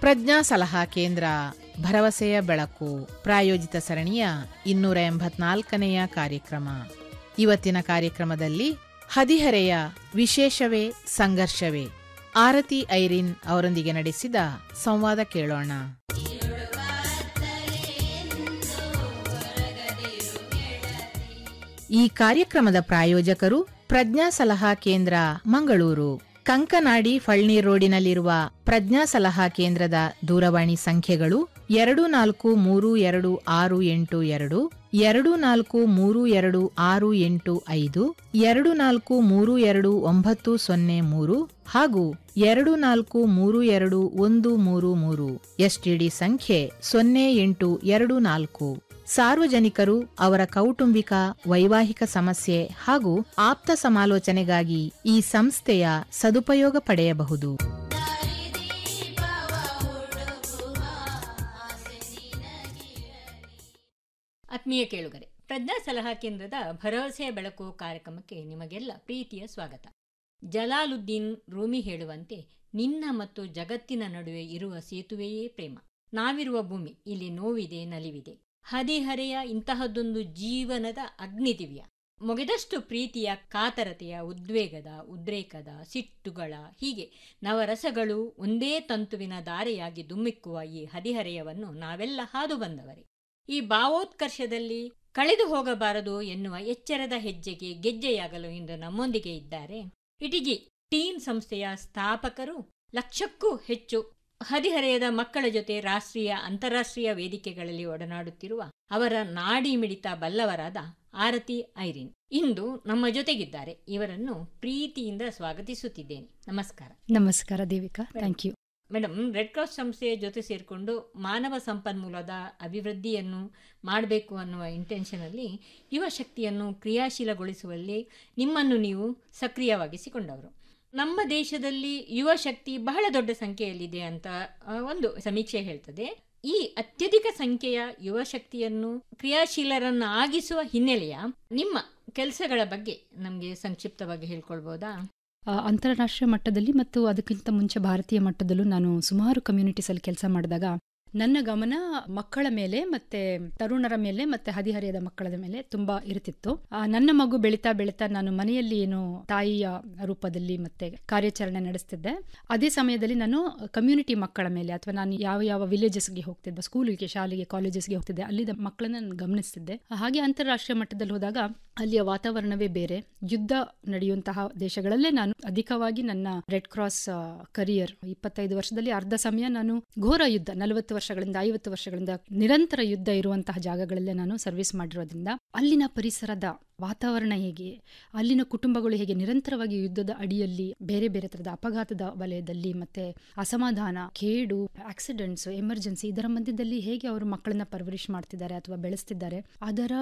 ಪ್ರಜ್ಞಾ ಸಲಹಾ ಕೇಂದ್ರ ಭರವಸೆಯ ಬೆಳಕು ಪ್ರಾಯೋಜಿತ ಸರಣಿಯ ಇನ್ನೂರ ಎಂಬತ್ನಾಲ್ಕನೆಯ ಕಾರ್ಯಕ್ರಮ ಇವತ್ತಿನ ಕಾರ್ಯಕ್ರಮದಲ್ಲಿ ಹದಿಹರೆಯ ವಿಶೇಷವೇ ಸಂಘರ್ಷವೇ ಆರತಿ ಐರಿನ್ ಅವರೊಂದಿಗೆ ನಡೆಸಿದ ಸಂವಾದ ಕೇಳೋಣ ಈ ಕಾರ್ಯಕ್ರಮದ ಪ್ರಾಯೋಜಕರು ಪ್ರಜ್ಞಾ ಸಲಹಾ ಕೇಂದ್ರ ಮಂಗಳೂರು ಕಂಕನಾಡಿ ಫಳ್ನೀರ್ ರೋಡಿನಲ್ಲಿರುವ ಪ್ರಜ್ಞಾ ಸಲಹಾ ಕೇಂದ್ರದ ದೂರವಾಣಿ ಸಂಖ್ಯೆಗಳು ಎರಡು ನಾಲ್ಕು ಮೂರು ಎರಡು ಆರು ಎಂಟು ಎರಡು ಎರಡು ನಾಲ್ಕು ಮೂರು ಎರಡು ಆರು ಎಂಟು ಐದು ಎರಡು ನಾಲ್ಕು ಮೂರು ಎರಡು ಒಂಬತ್ತು ಸೊನ್ನೆ ಮೂರು ಹಾಗೂ ಎರಡು ನಾಲ್ಕು ಮೂರು ಎರಡು ಒಂದು ಮೂರು ಮೂರು ಎಸ್ಟಿಡಿ ಸಂಖ್ಯೆ ಸೊನ್ನೆ ಎಂಟು ಎರಡು ನಾಲ್ಕು ಸಾರ್ವಜನಿಕರು ಅವರ ಕೌಟುಂಬಿಕ ವೈವಾಹಿಕ ಸಮಸ್ಯೆ ಹಾಗೂ ಆಪ್ತ ಸಮಾಲೋಚನೆಗಾಗಿ ಈ ಸಂಸ್ಥೆಯ ಸದುಪಯೋಗ ಪಡೆಯಬಹುದು ಆತ್ಮೀಯ ಕೇಳುಗರೆ ಪ್ರಜ್ಞಾ ಸಲಹಾ ಕೇಂದ್ರದ ಭರವಸೆಯ ಬೆಳಕು ಕಾರ್ಯಕ್ರಮಕ್ಕೆ ನಿಮಗೆಲ್ಲ ಪ್ರೀತಿಯ ಸ್ವಾಗತ ಜಲಾಲುದ್ದೀನ್ ರೂಮಿ ಹೇಳುವಂತೆ ನಿನ್ನ ಮತ್ತು ಜಗತ್ತಿನ ನಡುವೆ ಇರುವ ಸೇತುವೆಯೇ ಪ್ರೇಮ ನಾವಿರುವ ಭೂಮಿ ಇಲ್ಲಿ ನೋವಿದೆ ನಲಿವಿದೆ ಹದಿಹರೆಯ ಇಂತಹದ್ದೊಂದು ಜೀವನದ ಅಗ್ನಿದಿವ್ಯ ಮೊಗೆದಷ್ಟು ಪ್ರೀತಿಯ ಕಾತರತೆಯ ಉದ್ವೇಗದ ಉದ್ರೇಕದ ಸಿಟ್ಟುಗಳ ಹೀಗೆ ನವರಸಗಳು ಒಂದೇ ತಂತುವಿನ ದಾರಿಯಾಗಿ ದುಮ್ಮಿಕ್ಕುವ ಈ ಹದಿಹರೆಯವನ್ನು ನಾವೆಲ್ಲ ಹಾದು ಬಂದವರೇ ಈ ಭಾವೋತ್ಕರ್ಷದಲ್ಲಿ ಕಳೆದು ಹೋಗಬಾರದು ಎನ್ನುವ ಎಚ್ಚರದ ಹೆಜ್ಜೆಗೆ ಗೆಜ್ಜೆಯಾಗಲು ಇಂದು ನಮ್ಮೊಂದಿಗೆ ಇದ್ದಾರೆ ಇಟಿಜಿ ಟೀನ್ ಸಂಸ್ಥೆಯ ಸ್ಥಾಪಕರು ಲಕ್ಷಕ್ಕೂ ಹೆಚ್ಚು ಹದಿಹರೆಯದ ಮಕ್ಕಳ ಜೊತೆ ರಾಷ್ಟ್ರೀಯ ಅಂತಾರಾಷ್ಟ್ರೀಯ ವೇದಿಕೆಗಳಲ್ಲಿ ಒಡನಾಡುತ್ತಿರುವ ಅವರ ನಾಡಿ ಮಿಡಿತ ಬಲ್ಲವರಾದ ಆರತಿ ಐರಿನ್ ಇಂದು ನಮ್ಮ ಜೊತೆಗಿದ್ದಾರೆ ಇವರನ್ನು ಪ್ರೀತಿಯಿಂದ ಸ್ವಾಗತಿಸುತ್ತಿದ್ದೇನೆ ನಮಸ್ಕಾರ ನಮಸ್ಕಾರ Devika thank you madam red cross ಸಂಸ್ಥೆಯ ಜೊತೆ ಸೇರಿಕೊಂಡು ಮಾನವ ಸಂಪನ್ಮೂಲದ ಅಭಿವೃದ್ಧಿಯನ್ನು ಮಾಡಬೇಕು ಅನ್ನುವ ಇಂಟೆನ್ಷನಲ್ಲಿ ಯುವ ಶಕ್ತಿಯನ್ನು ಕ್ರಿಯಾಶೀಲಗೊಳಿಸುವಲ್ಲಿ ನಿಮ್ಮನ್ನು ನೀವು ಸಕ್ರಿಯವಾಗಿಸಿಕೊಂಡವರು ನಮ್ಮ ದೇಶದಲ್ಲಿ ಯುವ ಶಕ್ತಿ ಬಹಳ ದೊಡ್ಡ ಸಂಖ್ಯೆಯಲ್ಲಿದೆ ಅಂತ ಆ, ಒಂದು ಸಮೀಕ್ಷೆ ಹೇಳ್ತದೆ ಈ ಅತ್ಯಧಿಕ ಸಂಖ್ಯೆಯ ಯುವ ಶಕ್ತಿಯನ್ನು ಕ್ರಿಯಾಶೀಲರನ್ನಾಗಿಸುವ ಹಿನ್ನೆಲೆಯ ನಿಮ್ಮ ಕೆಲಸಗಳ ಬಗ್ಗೆ ನಮಗೆ ಸಂಕ್ಷಿಪ್ತವಾಗಿ ಹೇಳ್ಕೊಳ್ಬೋದಾ ಆ, ಅಂತಾರಾಷ್ಟ್ರೀಯ ಮಟ್ಟದಲ್ಲಿ ಮತ್ತು ಅದಕ್ಕಿಂತ ಮುಂಚೆ ಭಾರತೀಯ ಮಟ್ಟದಲ್ಲೂ ನಾನು ಸುಮಾರು ಕಮ್ಯುನಿಟೀಸಲ್ಲಿ ಕೆಲಸ ಮಾಡಿದಾಗ ನನ್ನ ಗಮನ ಮಕ್ಕಳ ಮೇಲೆ ಮತ್ತೆ ತರುಣರ ಮೇಲೆ ಮತ್ತೆ ಹದಿಹರೆಯದ ಮಕ್ಕಳ ಮೇಲೆ ತುಂಬಾ ಇರುತ್ತಿತ್ತು ಆ, ನನ್ನ ಮಗು ಬೆಳೀತಾ ಬೆಳೀತಾ ನಾನು ಮನೆಯಲ್ಲಿ ಏನು ತಾಯಿಯ ರೂಪದಲ್ಲಿ ಮತ್ತೆ ಕಾರ್ಯಾಚರಣೆ ನಡೆಸ್ತಿದ್ದೆ ಅದೇ ಸಮಯದಲ್ಲಿ ನಾನು ಕಮ್ಯುನಿಟಿ ಮಕ್ಕಳ ಮೇಲೆ ಅಥವಾ ನಾನು ಯಾವ ಯಾವ ವಿಲೇಜಸ್ಗೆ ಹೋಗ್ತಿದ್ದೆ ಸ್ಕೂಲಿಗೆ ಶಾಲೆಗೆ ಕಾಲೇಜಸ್ಗೆ ಹೋಗ್ತಿದ್ದೆ ಅಲ್ಲಿದ್ದ ಮಕ್ಕಳನ್ನ ನಾನು ಗಮನಿಸ್ತಿದ್ದೆ ಹಾಗೆ ಅಂತಾರಾಷ್ಟ್ರೀಯ ಮಟ್ಟದಲ್ಲಿ ಹೋದಾಗ ಅಲ್ಲಿಯ ವಾತಾವರಣವೇ ಬೇರೆ ಯುದ್ಧ ನಡೆಯುವಂತಹ ದೇಶಗಳಲ್ಲೇ ನಾನು ಅಧಿಕವಾಗಿ ನನ್ನ ರೆಡ್ ಕ್ರಾಸ್ ಕರಿಯರ್ ಇಪ್ಪತ್ತೈದು ವರ್ಷದಲ್ಲಿ ಅರ್ಧ ಸಮಯ ನಾನು ಘೋರ ಯುದ್ಧ ನಲವತ್ತು ವರ್ಷಗಳಿಂದ ಐವತ್ತು ವರ್ಷಗಳಿಂದ ನಿರಂತರ ಯುದ್ಧ ಇರುವಂತಹ ಜಾಗಗಳಲ್ಲೇ ನಾನು ಸರ್ವಿಸ್ ಮಾಡಿರೋದ್ರಿಂದ ಅಲ್ಲಿನ ಪರಿಸರದ ವಾತಾವರಣ ಹೇಗೆ ಅಲ್ಲಿನ ಕುಟುಂಬಗಳು ಹೇಗೆ ನಿರಂತರವಾಗಿ ಯುದ್ಧದ ಅಡಿಯಲ್ಲಿ ಬೇರೆ ಬೇರೆ ತರದ ಅಪಘಾತದ ವಲಯದಲ್ಲಿ ಮತ್ತೆ ಅಸಮಾಧಾನ ಕೇಡು ಆಕ್ಸಿಡೆಂಟ್ಸ್ ಎಮರ್ಜೆನ್ಸಿ ಇದರ ಮಧ್ಯದಲ್ಲಿ ಹೇಗೆ ಅವರು ಮಕ್ಕಳನ್ನ ಪರ್ವರಿಶ್ ಮಾಡ್ತಿದ್ದಾರೆ ಅಥವಾ ಬೆಳೆಸ್ತಿದ್ದಾರೆ ಅದರ